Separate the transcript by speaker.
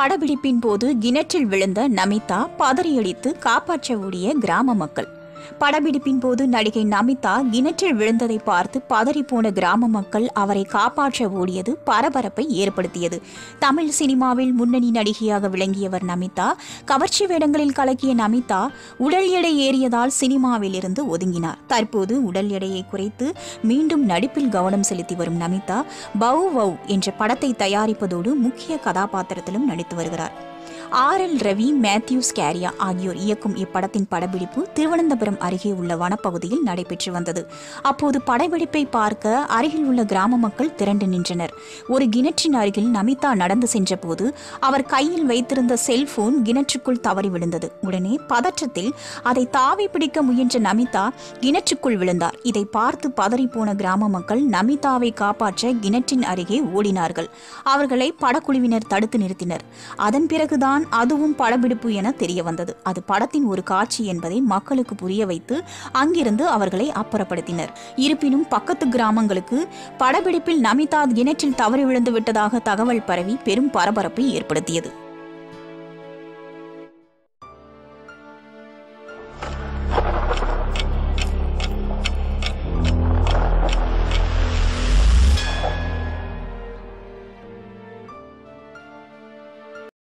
Speaker 1: படப்பிடிப்பின் போது கிணற்றில் விழுந்த நமிதா பதறியடித்து காப்பாற்ற ஓடிய கிராம மக்கள் படப்பிடிப்பின் போது நடிகை நமிதா கிணற்றில் விழுந்ததை பார்த்து பதறிப்போன கிராம மக்கள் அவரை காப்பாற்ற ஓடியது பரபரப்பை ஏற்படுத்தியது தமிழ் சினிமாவில் முன்னணி நடிகையாக விளங்கியவர் நமிதா கவர்ச்சி வேடங்களில் கலக்கிய நமிதா உடல் எடை ஏறியதால் சினிமாவில் இருந்து ஒதுங்கினார் தற்போது உடல் எடையை குறைத்து மீண்டும் நடிப்பில் கவனம் செலுத்தி வரும் நமிதா பவு வவ் என்ற படத்தை தயாரிப்பதோடு முக்கிய கதாபாத்திரத்திலும் நடித்து வருகிறார் R L Ravi Mathew Scaria ஆகியோர் இயக்கும் இப்படத்தின் படப்பிடிப்பு திருவனந்தபுரம் அருகே உள்ள வனப்பகுதியில் நடைபெற்று வந்தது அப்போது படப்பிடிப்பை பார்க்க அருகில் உள்ள கிராம மக்கள் திரண்டு நின்றனர் ஒரு கிணற்றின் அருகில் நமிதா நடந்து சென்றபோது அவர் கையில் வைத்திருந்த செல்போன் கிணற்றுக்குள் தவறி விழுந்தது உடனே பதற்றத்தில் அதை தாவி பிடிக்க முயன்ற நமிதா கிணற்றுக்குள் விழுந்தார் இதை பார்த்து பதறிப்போன கிராம மக்கள் நமிதாவை காப்பாற்ற கிணற்றின் அருகே ஓடினார்கள் அவர்களை படக்குழுவினர் தடுத்து நிறுத்தினர் அதன் பிறகுதான் அதுவும் படப்பிடிப்பு என தெரிய வந்தது அது படத்தின் ஒரு காட்சி என்பதை மக்களுக்கு புரிய வைத்து அங்கிருந்து அவர்களை அப்புறப்படுத்தினர் இருப்பினும் பக்கத்து கிராமங்களுக்கு படப்பிடிப்பில் நமிதா கிணற்றில் தவறி விழுந்து விட்டதாக தகவல் பரவி பெரும் பரபரப்பை ஏற்படுத்தியது